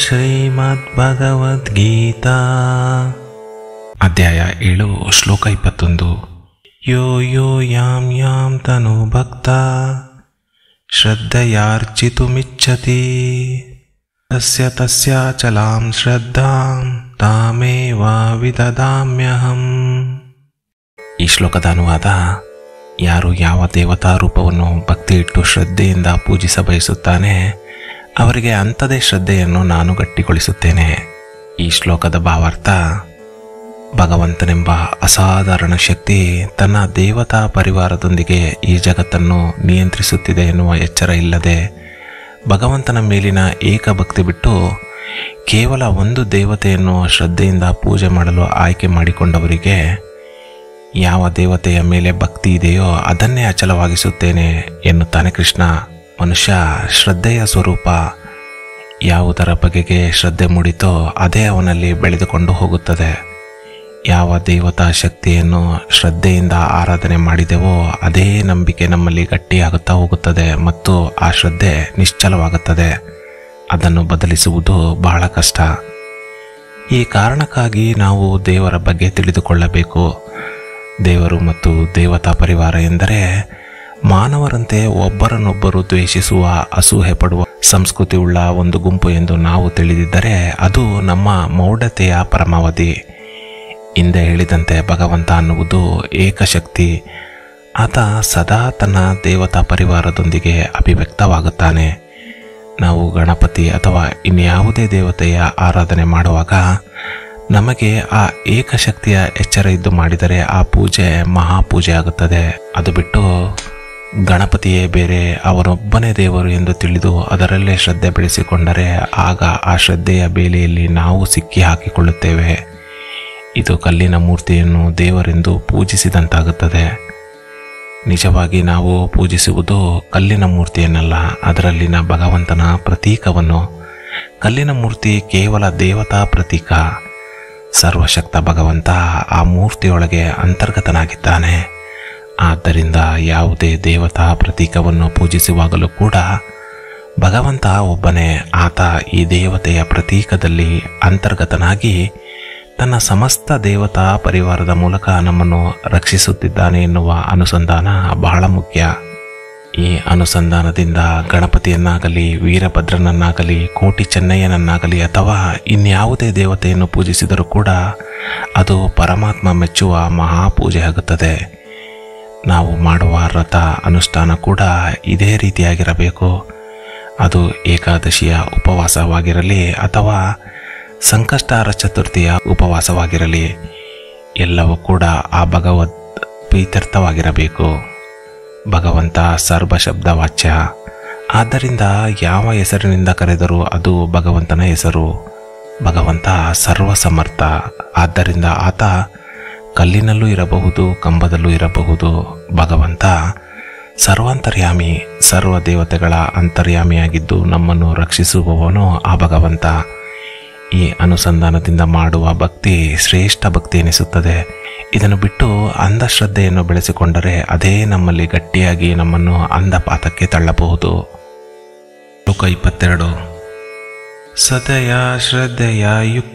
ಶ್ರೀಮದ್ಭಗವದ್ಗೀತಾ ಅಧ್ಯಾಯ ಏಳು ಶ್ಲೋಕ ಇಪ್ಪತ್ತೊಂದು ಯೋ ಯೋ ಯಾಂ ಯಾಂ ತನು ಭಕ್ತ ಶ್ರದ್ಧೆಯಾರ್ಚಿತುಮಿಚ್ಛತಿ ತಸ್ಯ ತಸ್ಯಾಚಲಾಂ ಶ್ರದ್ಧಾಂ ತಾಮೇವ ವಿದದಾಮ್ಯಹಂ ಈ ಶ್ಲೋಕದ ಅನುವಾದ ಯಾರು ಯಾವ ದೇವತಾ ರೂಪವನ್ನು ಭಕ್ತಿ ಇಟ್ಟು ಶ್ರದ್ಧೆಯಿಂದ ಪೂಜಿಸ ಬಯಸುತ್ತಾನೆ ಅವರಿಗೆ ಅಂಥದೇ ಶ್ರದ್ಧೆಯನ್ನು ನಾನು ಗಟ್ಟಿಗೊಳಿಸುತ್ತೇನೆ ಈ ಶ್ಲೋಕದ ಭಾವಾರ್ಥ ಭಗವಂತನೆಂಬ ಅಸಾಧಾರಣ ಶಕ್ತಿ ತನ್ನ ದೇವತಾ ಪರಿವಾರದೊಂದಿಗೆ ಈ ಜಗತ್ತನ್ನು ನಿಯಂತ್ರಿಸುತ್ತಿದೆ ಎನ್ನುವ ಎಚ್ಚರ ಇಲ್ಲದೆ ಭಗವಂತನ ಮೇಲಿನ ಏಕಭಕ್ತಿ ಬಿಟ್ಟು ಕೇವಲ ಒಂದು ದೇವತೆಯನ್ನು ಶ್ರದ್ಧೆಯಿಂದ ಪೂಜೆ ಮಾಡಲು ಆಯ್ಕೆ ಮಾಡಿಕೊಂಡವರಿಗೆ ಯಾವ ದೇವತೆಯ ಮೇಲೆ ಭಕ್ತಿ ಇದೆಯೋ ಅದನ್ನೇ ಅಚಲವಾಗಿಸುತ್ತೇನೆ ಎನ್ನುತ್ತಾನೆ ಕೃಷ್ಣ ಮನುಷ್ಯ ಶ್ರದ್ಧೆಯ ಸ್ವರೂಪ ಯಾವುದರ ಬಗೆಗೆ ಶ್ರದ್ಧೆ ಮೂಡಿತೋ ಅದೇ ಅವನಲ್ಲಿ ಬೆಳೆದುಕೊಂಡು ಹೋಗುತ್ತದೆ ಯಾವ ದೇವತಾ ಶಕ್ತಿಯನ್ನು ಶ್ರದ್ಧೆಯಿಂದ ಆರಾಧನೆ ಮಾಡಿದೆವೋ ಅದೇ ನಂಬಿಕೆ ನಮ್ಮಲ್ಲಿ ಗಟ್ಟಿಯಾಗುತ್ತಾ ಹೋಗುತ್ತದೆ ಮತ್ತು ಆ ಶ್ರದ್ಧೆ ನಿಶ್ಚಲವಾಗುತ್ತದೆ ಅದನ್ನು ಬದಲಿಸುವುದು ಬಹಳ ಕಷ್ಟ ಈ ಕಾರಣಕ್ಕಾಗಿ ನಾವು ದೇವರ ಬಗ್ಗೆ ತಿಳಿದುಕೊಳ್ಳಬೇಕು ದೇವರು ಮತ್ತು ದೇವತಾ ಪರಿವಾರ ಎಂದರೆ ಮಾನವರಂತೆ ಒಬ್ಬರನ್ನೊಬ್ಬರು ದ್ವೇಷಿಸುವ ಅಸೂಹೆ ಪಡುವ ಸಂಸ್ಕೃತಿ ಉಳ್ಳ ಒಂದು ಗುಂಪು ಎಂದು ನಾವು ತಿಳಿದಿದ್ದರೆ ಅದು ನಮ್ಮ ಮೌಢತೆಯ ಪರಮಾವಧಿ ಹಿಂದೆ ಹೇಳಿದಂತೆ ಭಗವಂತ ಅನ್ನುವುದು ಏಕಶಕ್ತಿ ಆತ ಸದಾ ತನ್ನ ದೇವತಾ ಪರಿವಾರದೊಂದಿಗೆ ಅಭಿವ್ಯಕ್ತವಾಗುತ್ತಾನೆ ನಾವು ಗಣಪತಿ ಅಥವಾ ಇನ್ಯಾವುದೇ ದೇವತೆಯ ಆರಾಧನೆ ಮಾಡುವಾಗ ನಮಗೆ ಆ ಏಕಶಕ್ತಿಯ ಎಚ್ಚರ ಇದ್ದು ಮಾಡಿದರೆ ಆ ಪೂಜೆ ಮಹಾಪೂಜೆ ಆಗುತ್ತದೆ ಅದು ಬಿಟ್ಟು ಗಣಪತಿಯೇ ಬೇರೆ ಅವನೊಬ್ಬನೇ ದೇವರು ಎಂದು ತಿಳಿದು ಅದರಲ್ಲೇ ಶ್ರದ್ಧೆ ಬೆಳೆಸಿಕೊಂಡರೆ ಆಗ ಆ ಶ್ರದ್ಧೆಯ ಬೇಲೆಯಲ್ಲಿ ನಾವು ಸಿಕ್ಕಿ ಹಾಕಿಕೊಳ್ಳುತ್ತೇವೆ ಇದು ಕಲ್ಲಿನ ಮೂರ್ತಿಯನ್ನು ದೇವರೆಂದು ಪೂಜಿಸಿದಂತಾಗುತ್ತದೆ ನಿಜವಾಗಿ ನಾವು ಪೂಜಿಸುವುದು ಕಲ್ಲಿನ ಮೂರ್ತಿಯನ್ನಲ್ಲ ಅದರಲ್ಲಿನ ಭಗವಂತನ ಪ್ರತೀಕವನ್ನು ಕಲ್ಲಿನ ಮೂರ್ತಿ ಕೇವಲ ದೇವತಾ ಪ್ರತೀಕ ಸರ್ವಶಕ್ತ ಭಗವಂತ ಆ ಮೂರ್ತಿಯೊಳಗೆ ಅಂತರ್ಗತನಾಗಿದ್ದಾನೆ ಆದ್ದರಿಂದ ಯಾವುದೇ ದೇವತಾ ಪ್ರತೀಕವನ್ನು ಪೂಜಿಸುವಾಗಲೂ ಕೂಡ ಭಗವಂತ ಒಬ್ಬನೇ ಆತ ಈ ದೇವತೆಯ ಪ್ರತೀಕದಲ್ಲಿ ಅಂತರ್ಗತನಾಗಿ ತನ್ನ ಸಮಸ್ತ ದೇವತಾ ಪರಿವಾರದ ಮೂಲಕ ನಮ್ಮನ್ನು ರಕ್ಷಿಸುತ್ತಿದ್ದಾನೆ ಎನ್ನುವ ಅನುಸಂಧಾನ ಬಹಳ ಮುಖ್ಯ ಈ ಅನುಸಂಧಾನದಿಂದ ಗಣಪತಿಯನ್ನಾಗಲಿ ವೀರಭದ್ರನನ್ನಾಗಲಿ ಕೋಟಿ ಚೆನ್ನಯ್ಯನನ್ನಾಗಲಿ ಅಥವಾ ಇನ್ಯಾವುದೇ ದೇವತೆಯನ್ನು ಪೂಜಿಸಿದರೂ ಕೂಡ ಅದು ಪರಮಾತ್ಮ ಮೆಚ್ಚುವ ಮಹಾಪೂಜೆ ಆಗುತ್ತದೆ ನಾವು ಮಾಡುವ ವ್ರತ ಅನುಷ್ಠಾನ ಕೂಡ ಇದೇ ರೀತಿಯಾಗಿರಬೇಕು ಅದು ಏಕಾದಶಿಯ ಉಪವಾಸವಾಗಿರಲಿ ಅಥವಾ ಸಂಕಷ್ಟಾರ ಚತುರ್ಥಿಯ ಉಪವಾಸವಾಗಿರಲಿ ಎಲ್ಲವೂ ಕೂಡ ಆ ಭಗವದ್ ಪ್ರೀತ್ಯರ್ಥವಾಗಿರಬೇಕು ಭಗವಂತ ಸರ್ವಶಬ್ದ ವಾಚ್ಯ ಆದ್ದರಿಂದ ಯಾವ ಹೆಸರಿನಿಂದ ಕರೆದರೂ ಅದು ಭಗವಂತನ ಹೆಸರು ಭಗವಂತ ಸರ್ವಸಮರ್ಥ ಆದ್ದರಿಂದ ಆತ ಕಲ್ಲಿನಲ್ಲೂ ಇರಬಹುದು ಕಂಬದಲ್ಲೂ ಇರಬಹುದು ಭಗವಂತ ಸರ್ವಾಂತರ್ಯಾಮಿ ಸರ್ವ ದೇವತೆಗಳ ಅಂತರ್ಯಾಮಿಯಾಗಿದ್ದು ನಮ್ಮನ್ನು ರಕ್ಷಿಸುವವನು ಆ ಭಗವಂತ ಈ ಅನುಸಂಧಾನದಿಂದ ಮಾಡುವ ಭಕ್ತಿ ಶ್ರೇಷ್ಠ ಭಕ್ತಿ ಎನಿಸುತ್ತದೆ ಇದನ್ನು ಬಿಟ್ಟು ಅಂಧಶ್ರದ್ಧೆಯನ್ನು ಬೆಳೆಸಿಕೊಂಡರೆ ಅದೇ ನಮ್ಮಲ್ಲಿ ಗಟ್ಟಿಯಾಗಿ ನಮ್ಮನ್ನು ಅಂಧಪಾತಕ್ಕೆ ತಳ್ಳಬಹುದು ಶ್ಲೋಕ ಇಪ್ಪತ್ತೆರಡು ಸದಯ ಶ್ರದ್ಧೆಯ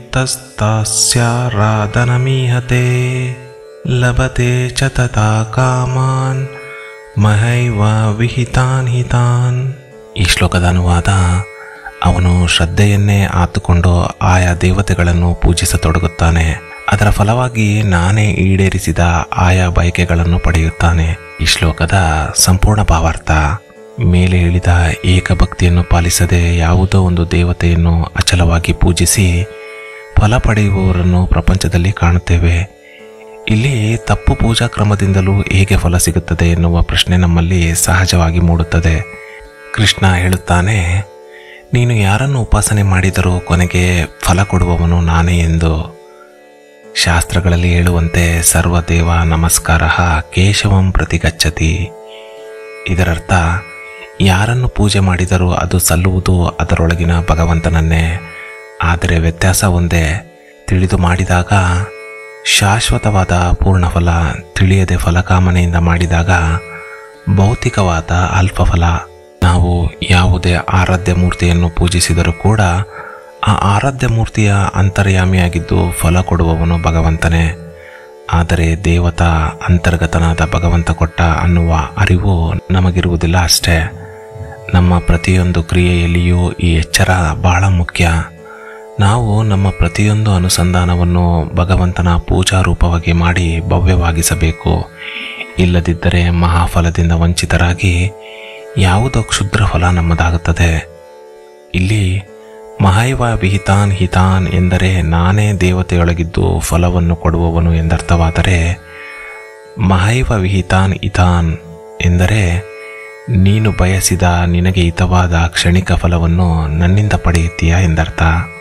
ಯುಕ್ತಸ್ತಾಸ್ಯಾರಾಧನಮೀಹತೆ ಲಭತೆ ಚ ತಥಾ ಕಾಮಾನ್ ಮಹೈವ ವಿಹಿತಾನ್ ಹಿತಾನ್ ಈ ಶ್ಲೋಕದ ಅನುವಾದ ಅವನು ಶ್ರದ್ಧೆಯನ್ನೇ ಆತುಕೊಂಡು ಆಯಾ ದೇವತೆಗಳನ್ನು ಪೂಜಿಸತೊಡಗುತ್ತಾನೆ ಅದರ ಫಲವಾಗಿ ನಾನೇ ಈಡೇರಿಸಿದ ಆಯಾ ಬಯಕೆಗಳನ್ನು ಪಡೆಯುತ್ತಾನೆ ಈ ಶ್ಲೋಕದ ಸಂಪೂರ್ಣ ಭಾವಾರ್ಥ ಮೇಲೆ ಹೇಳಿದ ಏಕಭಕ್ತಿಯನ್ನು ಪಾಲಿಸದೆ ಯಾವುದೋ ಒಂದು ದೇವತೆಯನ್ನು ಅಚಲವಾಗಿ ಪೂಜಿಸಿ ಫಲ ಪಡೆಯುವವರನ್ನು ಪ್ರಪಂಚದಲ್ಲಿ ಕಾಣುತ್ತೇವೆ ಇಲ್ಲಿ ತಪ್ಪು ಪೂಜಾ ಕ್ರಮದಿಂದಲೂ ಹೇಗೆ ಫಲ ಸಿಗುತ್ತದೆ ಎನ್ನುವ ಪ್ರಶ್ನೆ ನಮ್ಮಲ್ಲಿ ಸಹಜವಾಗಿ ಮೂಡುತ್ತದೆ ಕೃಷ್ಣ ಹೇಳುತ್ತಾನೆ ನೀನು ಯಾರನ್ನು ಉಪಾಸನೆ ಮಾಡಿದರೂ ಕೊನೆಗೆ ಫಲ ಕೊಡುವವನು ನಾನೇ ಎಂದು ಶಾಸ್ತ್ರಗಳಲ್ಲಿ ಹೇಳುವಂತೆ ಸರ್ವದೇವ ನಮಸ್ಕಾರ ಕೇಶವಂ ಪ್ರತಿಗಚ್ಚತಿ ಇದರರ್ಥ ಯಾರನ್ನು ಪೂಜೆ ಮಾಡಿದರೂ ಅದು ಸಲ್ಲುವುದು ಅದರೊಳಗಿನ ಭಗವಂತನನ್ನೇ ಆದರೆ ವ್ಯತ್ಯಾಸ ಒಂದೇ ತಿಳಿದು ಮಾಡಿದಾಗ ಶಾಶ್ವತವಾದ ಪೂರ್ಣಫಲ ತಿಳಿಯದೆ ಫಲಕಾಮನೆಯಿಂದ ಮಾಡಿದಾಗ ಭೌತಿಕವಾದ ಅಲ್ಪಫಲ ನಾವು ಯಾವುದೇ ಆರಾಧ್ಯ ಮೂರ್ತಿಯನ್ನು ಪೂಜಿಸಿದರೂ ಕೂಡ ಆ ಆರಾಧ್ಯ ಮೂರ್ತಿಯ ಅಂತರ್ಯಾಮಿಯಾಗಿದ್ದು ಫಲ ಕೊಡುವವನು ಭಗವಂತನೇ ಆದರೆ ದೇವತಾ ಅಂತರ್ಗತನಾದ ಭಗವಂತ ಕೊಟ್ಟ ಅನ್ನುವ ಅರಿವು ನಮಗಿರುವುದಿಲ್ಲ ಅಷ್ಟೇ ನಮ್ಮ ಪ್ರತಿಯೊಂದು ಕ್ರಿಯೆಯಲ್ಲಿಯೂ ಈ ಎಚ್ಚರ ಬಹಳ ಮುಖ್ಯ ನಾವು ನಮ್ಮ ಪ್ರತಿಯೊಂದು ಅನುಸಂಧಾನವನ್ನು ಭಗವಂತನ ಪೂಜಾ ರೂಪವಾಗಿ ಮಾಡಿ ಭವ್ಯವಾಗಿಸಬೇಕು ಇಲ್ಲದಿದ್ದರೆ ಮಹಾಫಲದಿಂದ ವಂಚಿತರಾಗಿ ಯಾವುದೋ ಕ್ಷುದ್ರ ಫಲ ನಮ್ಮದಾಗುತ್ತದೆ ಇಲ್ಲಿ ಮಹೈವ ವಿಹಿತಾನ್ ಹಿತಾನ್ ಎಂದರೆ ನಾನೇ ದೇವತೆಯೊಳಗಿದ್ದು ಫಲವನ್ನು ಕೊಡುವವನು ಎಂದರ್ಥವಾದರೆ ಮಹೈವ ವಿಹಿತಾನ್ ಇತಾನ್ ಎಂದರೆ ನೀನು ಬಯಸಿದ ನಿನಗೆ ಹಿತವಾದ ಕ್ಷಣಿಕ ಫಲವನ್ನು ನನ್ನಿಂದ ಪಡೆಯುತ್ತೀಯಾ ಎಂದರ್ಥ